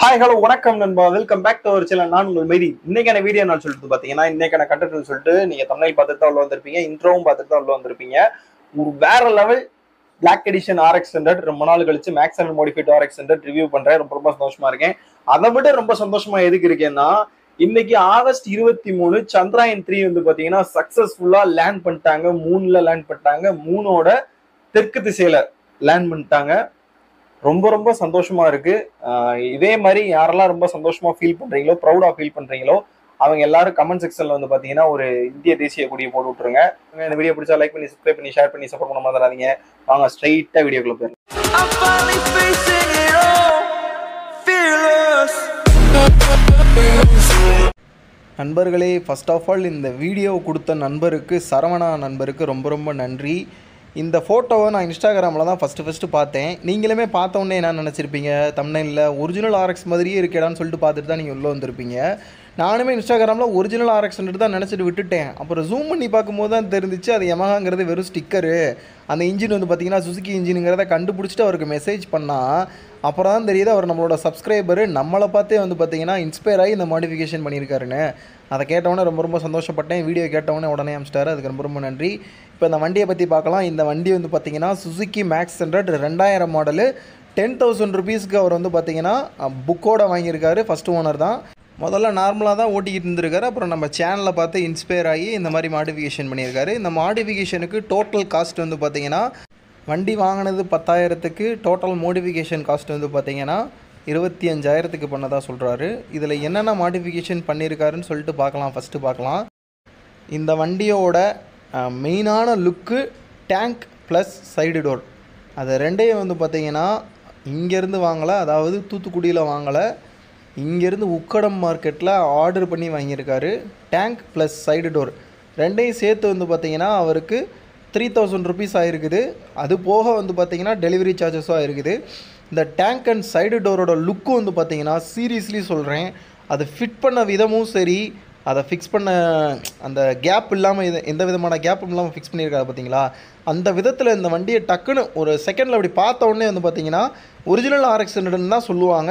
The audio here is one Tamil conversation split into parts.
ஹாய் ஹலோ வணக்கம் நண்பா welcome back to our channel நான் உங்கள் மெய்தி இன்னைக்கான வீடியோ நான் சொல்லிட்டு பாத்தீங்கன்னா இன்னைக்கான கண்டென்ட் சொல்லிட்டு நீங்க தமிழ் பார்த்துட்டு தான் உள்ள வந்திருப்பீங்க இன்ட்ரோவும் பார்த்துட்டு தான் உள்ள வந்திருப்பீங்க ஒரு வேற level black edition RX hundred ரொம்ப நாள் கழிச்சு max and modified RX hundred review பண்றேன் ரொம்ப ரொம்ப சந்தோஷமா இருக்கேன் அதை விட ரொம்ப சந்தோஷமா எதுக்கு இருக்கேன்னா இன்னைக்கு ஆகஸ்ட் இருபத்தி மூணு சந்திராயன் த்ரீ வந்து பாத்தீங்கன்னா சக்சஸ்ஃபுல்லா லேண்ட் பண்ணிட்டாங்க மூணுல லேண்ட் பண்ணிட்டாங்க மூணோட தெற்கு திசையில லேண்ட் பண்ணிட்டாங்க ரொம்ப ரொம்ப சந்தோஷமா இருக்கு ஆஹ் இதே மாதிரி யாரெல்லாம் ரொம்ப சந்தோஷமா ஃபீல் பண்றீங்களோ ப்ரௌடா ஃபீல் பண்றீங்களோ அவங்க எல்லாரும் கமெண்ட் செக்ஷன்ல வந்து பாத்தீங்கன்னா ஒரு இந்திய தேசிய கொடியை போட்டு விட்டுருங்க இந்த வீடியோ பிடிச்சா லைக் பண்ணி சப்ஸ்கிரைப் பண்ணி ஷேர் பண்ணி சப்போர்ட் பண்ண மறந்துடாதீங்க வாங்க ஸ்ட்ரைட்டா வீடியோக்குள்ள போயிருங்க I'm finally facing it all, fearless. நண்பர்களே ஃபர்ஸ்ட் ஆஃப் ஆல் இந்த வீடியோ கொடுத்த நண்பருக்கு சரவணா நண்பருக்கு ரொம்ப ரொம்ப நன்றி இந்த ஃபோட்டோவை நான் இன்ஸ்டாகிராமில் தான் ஃபஸ்ட்டு ஃபஸ்ட்டு பார்த்தேன் நீங்களுமே பார்த்த உடனே என்ன நினச்சிருப்பீங்க தமிழ்ல ஒரிஜினல் ஆர்எக்ஸ் மாதிரியே இருக்கேடான்னு சொல்லிட்டு பார்த்துட்டு தான் நீங்கள் உள்ளே வந்திருப்பீங்க நானுமே இன்ஸ்டாகிராமில் ஒரிஜினல் ஆர்எக்ஸ் தான் நினச்சிட்டு விட்டுட்டேன் அப்புறம் ஜூம் பண்ணி பார்க்கும்போது தான் தெரிஞ்சிச்சு அது யமஹாங்கிறது வெறும் ஸ்டிக்கரு அந்த இன்ஜின் வந்து பார்த்தீங்கன்னா சுசுகி இன்ஜினுங்கிறத கண்டுபிடிச்சிட்டு அவருக்கு மெசேஜ் பண்ணால் அப்புறம் தான் தெரியுது அவர் நம்மளோட சப்ஸ்கிரைபரு நம்மளை பார்த்தே வந்து பார்த்தீங்கன்னா இன்ஸ்பயர் ஆகி இந்த மாடிஃபிகேஷன் பண்ணியிருக்காருன்னு அதை கேட்டவொடனே ரொம்ப ரொம்ப சந்தோஷப்பட்டேன் வீடியோ கேட்டவொடனே உடனே அமிச்சிட்டாரு அதுக்கு ரொம்ப ரொம்ப நன்றி இப்போ இந்த வண்டியை பற்றி பார்க்கலாம் இந்த வண்டி வந்து பார்த்தீங்கன்னா சுசுகி மேக்ஸ் ஹண்ட்ரட் ரெண்டாயிரம் மாடலு டென் தௌசண்ட் ருபீஸ்க்கு அவர் வந்து பார்த்தீங்கன்னா புக்கோட வாங்கியிருக்காரு ஃபஸ்ட் ஓனர் தான் முதல்ல நார்மலாக தான் ஓட்டிக்கிட்டு இருந்திருக்காரு அப்புறம் நம்ம சேனலில் பார்த்து இன்ஸ்பயர் ஆகி இந்த மாதிரி மாடிஃபிகேஷன் பண்ணியிருக்காரு இந்த மாடிஃபிகேஷனுக்கு டோட்டல் காஸ்ட் வந்து பார்த்தீங்கன்னா வண்டி வாங்கினது பத்தாயிரத்துக்கு டோட்டல் மோடிஃபிகேஷன் காஸ்ட் வந்து பார்த்தீங்கன்னா இருபத்தி அஞ்சாயிரத்துக்கு பண்ணதா சொல்கிறாரு இதில் என்னென்ன மாடிஃபிகேஷன் பண்ணியிருக்காருன்னு சொல்லிட்டு பார்க்கலாம் ஃபஸ்ட்டு பார்க்கலாம் இந்த வண்டியோட மெயினான look tank plus side door அது ரெண்டையும் வந்து பார்த்தீங்கன்னா இங்கேருந்து வாங்கலை அதாவது தூத்துக்குடியில் வாங்கலை இங்கேருந்து உக்கடம் மார்க்கெட்டில் ஆர்டர் பண்ணி வாங்கியிருக்காரு டேங்க் ப்ளஸ் சைடு டோர் ரெண்டையும் சேர்த்து வந்து பார்த்தீங்கன்னா அவருக்கு த்ரீ தௌசண்ட் ருபீஸ் ஆயிருக்குது அது போக வந்து பார்த்தீங்கன்னா டெலிவரி சார்ஜஸும் ஆயிருக்குது இந்த டேங்க் அண்ட் சைடு டோரோட லுக்கும் வந்து பார்த்தீங்கன்னா சீரியஸ்லி சொல்கிறேன் அது ஃபிட் பண்ண விதமும் சரி அதை ஃபிக்ஸ் பண்ண அந்த கேப் இல்லாமல் இது எந்த விதமான கேப்பும் இல்லாமல் ஃபிக்ஸ் பண்ணியிருக்காரு பார்த்தீங்களா அந்த விதத்தில் இந்த வண்டியை டக்குன்னு ஒரு செகண்டில் அப்படி பார்த்த உடனே வந்து பார்த்தீங்கன்னா ஒரிஜினல் ஆர்எக்ஸ் ஹண்ட்ரட்னு தான் சொல்லுவாங்க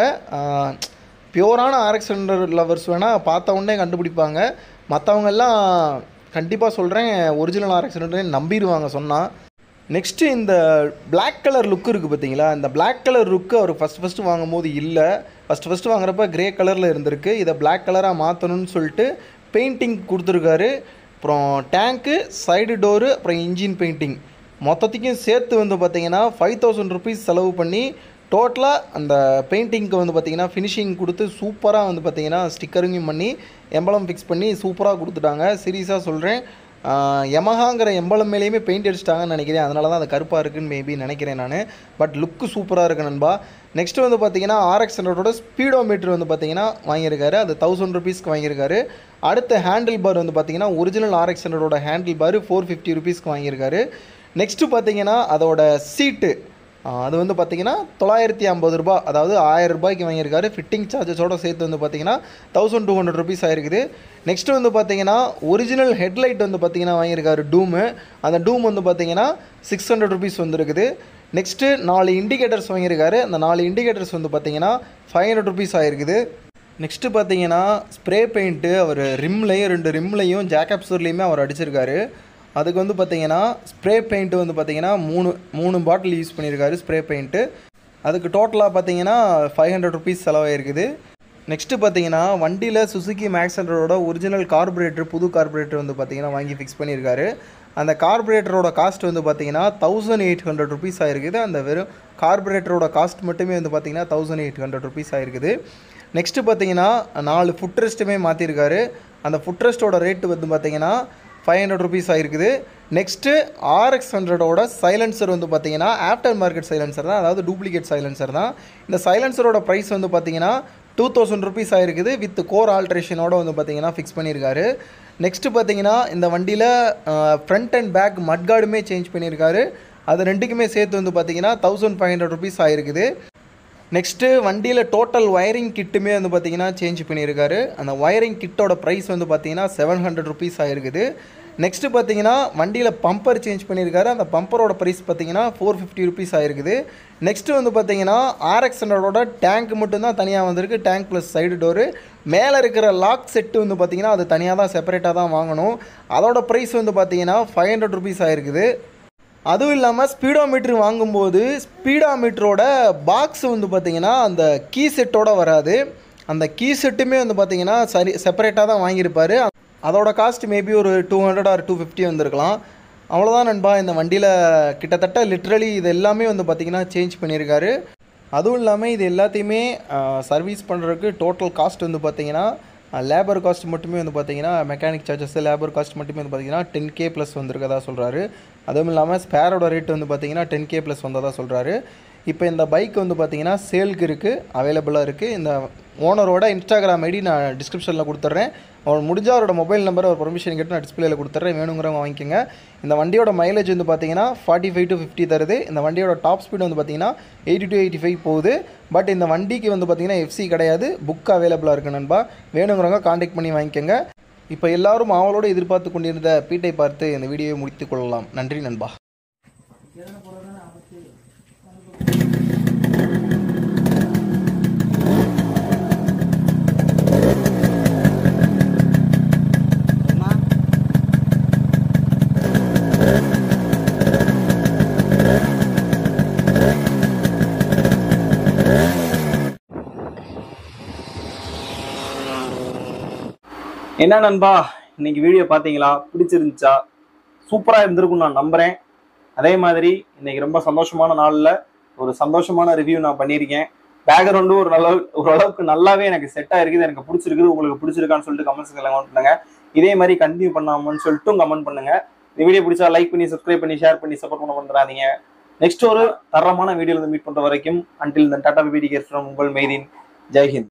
பியூரான ஆர்எக்ஸ் ஹண்ட்ரட் லவர்ஸ் வேணால் பார்த்த உடனே கண்டுபிடிப்பாங்க மற்றவங்க எல்லாம் கண்டிப்பாக சொல்கிறேன் ஒரிஜினல் ஆர்எக்ஸ் ஹண்ட்ரட் நம்பிடுவாங்க சொன்னால் நெக்ஸ்ட்டு இந்த Black கலர் லுக் இருக்குது பார்த்தீங்களா இந்த Black கலர் லுக்கு அவர் ஃபஸ்ட் ஃபஸ்ட்டு வாங்கும்போது இல்லை ஃபஸ்ட்டு ஃபஸ்ட்டு வாங்குறப்ப கிரே கலரில் இருந்திருக்கு இதை Black கலராக மாற்றணும்னு சொல்லிட்டு பெயிண்டிங் கொடுத்துருக்காரு அப்புறம் டேங்க்கு சைடு டோரு அப்புறம் இன்ஜின் பெயிண்டிங் மொத்தத்துக்கும் சேர்த்து வந்து பார்த்தீங்கன்னா ஃபைவ் தௌசண்ட் ருபீஸ் செலவு பண்ணி டோட்டலாக அந்த பெயிண்டிங்க்கு வந்து பார்த்தீங்கன்னா ஃபினிஷிங் கொடுத்து சூப்பராக வந்து பார்த்தீங்கன்னா ஸ்டிக்கரிங்கும் பண்ணி எம்பளம் ஃபிக்ஸ் பண்ணி சூப்பராக கொடுத்துட்டாங்க சீரியஸாக சொல்கிறேன் யமஹாங்கிற எம்பளம் மேலேயுமே பெயிண்ட் அடிச்சிட்டாங்கன்னு நினைக்கிறேன் அதனால தான் அது கருப்பாக இருக்குன்னு மேபி நினைக்கிறேன் நான் பட் லுக்கு சூப்பராக இருக்கு நண்பா நெக்ஸ்ட் வந்து பார்த்தீங்கன்னா ஆர்எக்ஸ் ஹண்ட்ரடோட ஸ்பீடோ மீட்டர் வந்து பார்த்தீங்கன்னா வாங்கியிருக்காரு அது தௌசண்ட் ருபீஸ்க்கு வாங்கியிருக்காரு அடுத்த ஹேண்டில் பார் வந்து பார்த்தீங்கன்னா ஒரிஜினல் ஆர்எக்ஸ் ஹண்ட்ரடோட ஹேண்டில் பார் ஃபோர் ஃபிஃப்டி ருபீஸ்க்கு வாங்கியிருக்காரு நெக்ஸ்ட்டு பார்த்தீங்கன்னா அதோட சீட்டு அது வந்து பார்த்தீங்கன்னா தொள்ளாயிரத்தி ஐம்பது ரூபா அதாவது ஆயிரம் ரூபாய்க்கு வாங்கியிருக்காரு ஃபிட்டிங் சார்ஜஸோட சேர்த்து வந்து பார்த்தீங்கன்னா தௌசண்ட் டூ ஹண்ட்ரட் ருபீஸ் ஆயிருக்குது நெக்ஸ்ட் வந்து பார்த்தீங்கன்னா ஒரிஜினல் ஹெட்லைட் வந்து பார்த்தீங்கன்னா வாங்கியிருக்காரு டூமு அந்த டூம் வந்து பார்த்தீங்கன்னா சிக்ஸ் ஹண்ட்ரட் ருபீஸ் வந்துருக்குது நெக்ஸ்ட்டு நாலு இண்டிகேட்டர்ஸ் வாங்கியிருக்காரு அந்த நாலு இண்டிகேட்டர்ஸ் வந்து பார்த்தீங்கன்னா ஃபைவ் ஹண்ட்ரட் ருபீஸ் ஆயிருக்குது நெக்ஸ்ட்டு பார்த்தீங்கன்னா ஸ்ப்ரே பெயிண்ட்டு அவர் ரிம்லையும் ரெண்டு ரிம்லையும் ஜாக்கப்ஸர்லேயுமே அவர் அடிச்சிருக்காரு அதுக்கு வந்து பார்த்தீங்கன்னா ஸ்ப்ரே பெயிண்ட்டு வந்து பார்த்தீங்கன்னா மூணு மூணு பாட்டில் யூஸ் பண்ணியிருக்காரு ஸ்ப்ரே பெயிண்ட்டு அதுக்கு டோட்டலாக பார்த்தீங்கன்னா ஃபைவ் ஹண்ட்ரட் ருபீஸ் செலவாயிருக்குது நெக்ஸ்ட்டு பார்த்தீங்கன்னா வண்டியில் சுசுகி மேக்ஸ் ஹண்ட்ரடோட ஒரிஜினல் கார்பரேட்டர் புது கார்பரேட்டர் வந்து பார்த்தீங்கன்னா வாங்கி ஃபிக்ஸ் பண்ணியிருக்காரு அந்த கார்பரேட்டரோட காஸ்ட் வந்து பார்த்தீங்கன்னா தௌசண்ட் எயிட் ஹண்ட்ரட் ருபீஸ் ஆயிருக்குது அந்த வெறும் கார்பரேட்டரோட காஸ்ட் மட்டுமே வந்து பார்த்தீங்கன்னா தௌசண்ட் எயிட் ஹண்ட்ரட் ருபீஸ் ஆயிருக்குது நெக்ஸ்ட்டு பார்த்தீங்கன்னா நாலு ஃபுட் ரெஸ்ட்டுமே மாற்றிருக்காரு அந்த ஃபுட் ரெஸ்ட்டோட ரேட்டு வந்து பார்த்தீங்கன்னா ஃபைவ் ஹண்ட்ரட் ருபீஸ் ஆயிருக்குது நெக்ஸ்ட்டு ஆர்எக்ஸ் ஹண்ட்ரடோட சைலன்சர் வந்து பார்த்தீங்கன்னா ஆஃப்டர் மார்க்கெட் சைலன்சர் தான் அதாவது டூப்ளிகேட் சைலன்சர் தான் இந்த சைலன்சரோட ப்ரைஸ் வந்து பார்த்தீங்கன்னா டூ தௌசண்ட் ருபீஸ் ஆயிருக்குது வித் கோர் ஆல்ட்ரேஷனோட வந்து பார்த்தீங்கன்னா ஃபிக்ஸ் பண்ணியிருக்காரு நெக்ஸ்ட்டு பார்த்தீங்கன்னா இந்த வண்டியில் ஃப்ரண்ட் அண்ட் பேக் மட்கார்டுமே சேஞ்ச் பண்ணியிருக்காரு அது ரெண்டுக்குமே சேர்த்து வந்து பார்த்தீங்கன்னா தௌசண்ட் ஃபைவ் ஹண்ட்ரட் ருபீஸ் ஆயிருக்குது நெக்ஸ்ட்டு வண்டியில் டோட்டல் ஒயரிங் கிட்டுமே வந்து பார்த்தீங்கன்னா சேஞ்ச் பண்ணியிருக்காரு அந்த ஒயரிங் கிட்டோட ப்ரைஸ் வந்து பார்த்தீங்கன்னா செவன் ஹண்ட்ரட் ருபீஸ் ஆயிருக்குது நெக்ஸ்ட்டு பார்த்தீங்கன்னா வண்டியில் பம்பர் சேஞ்ச் பண்ணியிருக்காரு அந்த பம்பரோட ப்ரைஸ் பார்த்தீங்கன்னா ஃபோர் ஃபிஃப்டி ருபீஸ் ஆயிருக்குது நெக்ஸ்ட்டு வந்து பார்த்தீங்கன்னா ஆர்எக்ஸ் ஹண்ட்ரடோட டேங்க் மட்டும்தான் தனியாக வந்திருக்கு டேங்க் ப்ளஸ் சைடு டோரு மேலே இருக்கிற லாக் செட்டு வந்து பார்த்தீங்கன்னா அது தனியாக தான் செப்பரேட்டாக தான் வாங்கணும் அதோட ப்ரைஸ் வந்து பார்த்தீங்கன்னா ஃபைவ் ஹண்ட்ரட் ருபீஸ் ஆயிருக்குது அதுவும் இல்லாமல் ஸ்பீடோமீட்டர் வாங்கும்போது ஸ்பீடோமீட்டரோட பாக்ஸ் வந்து பார்த்தீங்கன்னா அந்த கீ செட்டோட வராது அந்த கீ செட்டுமே வந்து பார்த்தீங்கன்னா சரி செப்பரேட்டாக தான் வாங்கியிருப்பாரு அதோட காஸ்ட் மேபி ஒரு two hundred or two fifty வந்திருக்கலாம் அவ்வளோதான் நண்பா இந்த வண்டியில் கிட்டத்தட்ட லிட்ரலி இது எல்லாமே வந்து பார்த்தீங்கன்னா சேஞ்ச் பண்ணியிருக்காரு அதுவும் இல்லாமல் இது எல்லாத்தையுமே சர்வீஸ் பண்ணுறதுக்கு டோட்டல் காஸ்ட் வந்து பார்த்தீங்கன்னா லேபர் காஸ்ட் மட்டுமே வந்து பார்த்தீங்கன்னா மெக்கானிக் சார்ஜஸ் லேபர் காஸ்ட் மட்டுமே வந்து பார்த்தீங்கன்னா டென் கே ப்ளஸ் வந்திருக்கதா சொல்கிறாரு அதுவும் இல்லாமல் ஸ்பேரோட ரேட் வந்து பார்த்தீங்கன்னா டென் கே ப்ளஸ் வந்ததா சொல்கிறாரு இப்போ இந்த பைக் வந்து பார்த்தீங்கன்னா சேலுக்கு இருக்குது அவைலபிளாக இருக்குது இந்த ஓனரோட இன்ஸ்டாகிராம் ஐடி நான் டிஸ்கிரிப்ஷனில் கொடுத்துட்றேன் அவர் முடிஞ்சால் அவரோட மொபைல் நம்பர் அவர் பர்மிஷன் கேட்டு நான் டிஸ்பிளேல கொடுத்துட்றேன் வேணுங்கிறவங்க வாங்கிக்கோங்க இந்த வண்டியோட மைலேஜ் வந்து பார்த்தீங்கன்னா ஃபார்ட்டி ஃபைவ் டு ஃபிஃப்டி தருது இந்த வண்டியோட டாப் ஸ்பீடு வந்து பார்த்தீங்கன்னா எயிட்டி டு எயிட்டி ஃபைவ் போகுது பட் இந்த வண்டிக்கு வந்து பார்த்தீங்கன்னா எஃப்சி கிடையாது புக் அவைலபிளாக இருக்குது நண்பா வேணுங்கிறவங்க காண்டாக்ட் பண்ணி வாங்கிக்கோங்க இப்போ எல்லாரும் அவளோடு எதிர்பார்த்து கொண்டிருந்த பீட்டை பார்த்து இந்த வீடியோவை முடித்துக் கொள்ளலாம் நன்றி நண்பா என்ன நண்பா இன்னைக்கு வீடியோ பார்த்தீங்களா பிடிச்சிருந்துச்சா சூப்பரா இருந்திருக்கும் நான் நம்புறேன் அதே மாதிரி இன்னைக்கு ரொம்ப சந்தோஷமான நாள்ல ஒரு சந்தோஷமான ரிவ்யூ நான் பண்ணியிருக்கேன் பேக்ரவுண்டும் ஒரு நல்ல ஓரளவுக்கு நல்லாவே எனக்கு செட் ஆயிருக்குது எனக்கு பிடிச்சிருக்குது உங்களுக்கு பிடிச்சிருக்கான்னு சொல்லிட்டு கமெண்ட்ஸ் கமெண்ட் பண்ணுங்க இதே மாதிரி கண்டினியூ பண்ணாமன்னு சொல்லிட்டு கமெண்ட் பண்ணுங்க இந்த வீடியோ பிடிச்சா லைக் பண்ணி சப்ஸ்கிரைப் பண்ணி ஷேர் பண்ணி சப்போர்ட் பண்ண வந்துடாதீங்க நெக்ஸ்ட் ஒரு தரமான வீடியோல மீட் பண்ற வரைக்கும் அன்டில் இந்த டாடா பிடி கேர் ஃப்ரம் உங்கள் மெய்தீன் ஜெய்ஹிந்த்